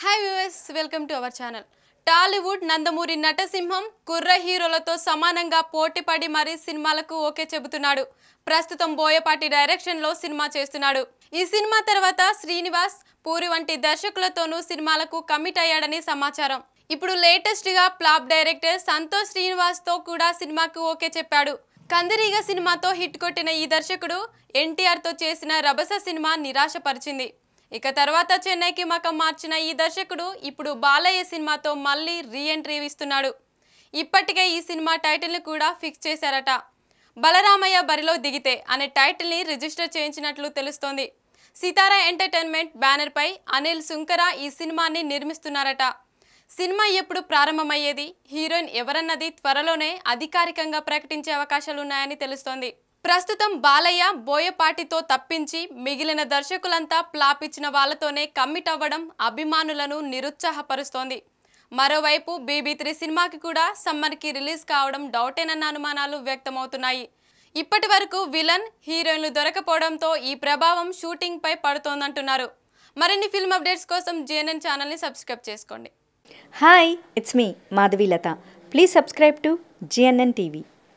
hi viewers welcome to our channel Tollywood Nandamuri నటసింహం కుర్ర హీరోలతో సమానంగా పోటీపడి మరీ సినిమాలకు ఓకే చెబుతున్నాడు ప్రస్తుతం బోయపాటి డైరెక్షన్లో సినిమా చేస్తున్నాడు ఈ సినిమా తర్వాత శ్రీనివాస్ పూరి వంటి దర్శకులతోనూ సినిమాలకు కమిట్ అయ్యాడని సమాచారం ఇప్పుడు లేటెస్ట్ గా ప్లాప్ డైరెక్టర్ సంతోష్ శ్రీనివాస్ తో కూడా సినిమాకు ఓకే చెప్పాడు కందిరీగ సినిమాతో హిట్ కొట్టిన ఈ దర్శకుడు ఎన్టీఆర్ తో చేసిన రభస సినిమా నిరాశపరిచింది ఇక తర్వాత చెన్నైకి మకం మార్చిన ఈ దర్శకుడు ఇప్పుడు బాలయ్య సినిమాతో మళ్ళీ రీ ఎంట్రీ ఇస్తున్నాడు ఇప్పటికే ఈ సినిమా టైటిల్ని కూడా ఫిక్స్ చేశారట బలరామయ్య బరిలో దిగితే అనే టైటిల్ని రిజిస్టర్ చేయించినట్లు తెలుస్తోంది సితారా ఎంటర్టైన్మెంట్ బ్యానర్పై అనిల్ సుంకర ఈ సినిమాని నిర్మిస్తున్నారట సినిమా ఎప్పుడు ప్రారంభమయ్యేది హీరోయిన్ ఎవరన్నది త్వరలోనే అధికారికంగా ప్రకటించే అవకాశాలున్నాయని తెలుస్తోంది ప్రస్తుతం బాలయ్య బోయపాటితో తప్పించి మిగిలిన దర్శకులంతా ప్లాప్ ఇచ్చిన వాళ్ళతోనే కమిట్ అవ్వడం అభిమానులను నిరుత్సాహపరుస్తోంది మరోవైపు బీబీ త్రీ సినిమాకి కూడా సమ్మర్కి రిలీజ్ కావడం డౌటేనన్న అనుమానాలు వ్యక్తమవుతున్నాయి ఇప్పటి వరకు విలన్ హీరోయిన్లు దొరకపోవడంతో ఈ ప్రభావం షూటింగ్ పై పడుతోందంటున్నారు మరిన్ని ఫిల్మ్ అప్డేట్స్ కోసం జేఎన్ఎన్ ఛానల్ని సబ్స్క్రైబ్ చేసుకోండి hi it's me Madhavi Latha please subscribe to GNN TV